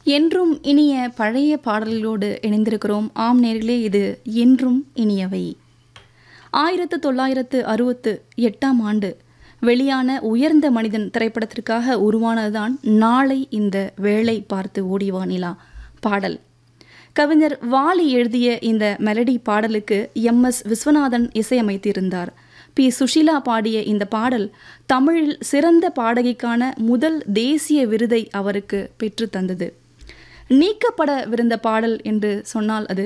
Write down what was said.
என்றும் இனிய பழைய பாடல்களோடு இணைந்திருக்கிறோம் ஆம் நேர்களே இது என்றும் இனியவை ஆயிரத்து தொள்ளாயிரத்து அறுபத்து எட்டாம் ஆண்டு வெளியான உயர்ந்த மனிதன் திரைப்படத்திற்காக உருவானதுதான் நாளை இந்த வேளை பார்த்து ஓடிவா நிலா பாடல் கவிஞர் வாலி எழுதிய இந்த மெலடி பாடலுக்கு எம் எஸ் விஸ்வநாதன் இசையமைத்திருந்தார் பி சுஷீலா பாடிய இந்த பாடல் தமிழில் சிறந்த பாடகிக்கான முதல் தேசிய விருதை அவருக்கு பெற்று தந்தது நீக்கப்படவிருந்த பாடல் என்று சொன்னால் அது